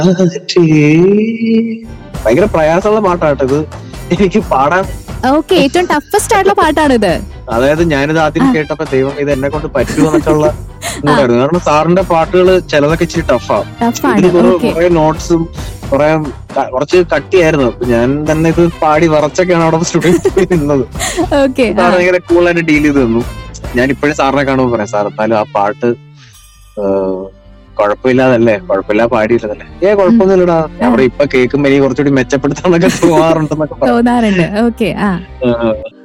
കാറ്റേ. ഭയങ്കര പ്രയാസമുള്ള പാട്ടാട്ടോ ഇത് എനിക്ക് പാടാൻ ഓക്കെ ഏറ്റവും ടഫസ്റ്റ് ആയിട്ടുള്ള പാട്ടാണിത് അതായത് ഞാനിത് ആദ്യം കേട്ടപ്പോ ദൈവം ഇത് എന്നെ കൊണ്ട് പറ്റുമോ എന്നൊക്കെയുള്ള മൂടായിരുന്നു കാരണം സാറിന്റെ പാട്ടുകൾ ചിലതൊക്കെ ഇച്ചിരി ടഫാണ് ടഫാണ് ഇതിന് കുറെ ഓക്കെ കുറെ നോട്ട്സും കുറെ ക- കുറച്ച് കട്ടിയായിരുന്നു അപ്പൊ ഞാൻ തന്നെ ഇത് പാടി വറച്ചൊക്കെയാണ് അവിടെ സ്റ്റുഡിയോ നിന്നത് ഓക്കെ സാർ ഭയങ്കര കൂളായിട്ട് ഡീൽ ചെയ്ത് തന്നു ഞാൻ ഇപ്പോഴും സാറിനെ കാണുമ്പോൾ പറയാം സാർ എന്നാലും ആ പാട്ട് ഏഹ്, കുഴപ്പമില്ലാതല്ലേ കുഴപ്പമില്ല പാടിയില്ലതല്ലേ ഏ കുഴപ്പമൊന്നുമില്ലടാ അവിടെ ഇപ്പൊ കേൾക്കുമ്പോ എനിക്ക് കുറച്ചുകൂടി മെച്ചപ്പെടുത്താന്നൊക്കെ തോന്നാറുണ്ടെന്നൊക്കെ പറഞ്ഞു തോന്നാറുണ്ട് ഓക്കെ ആ ഏഹ്,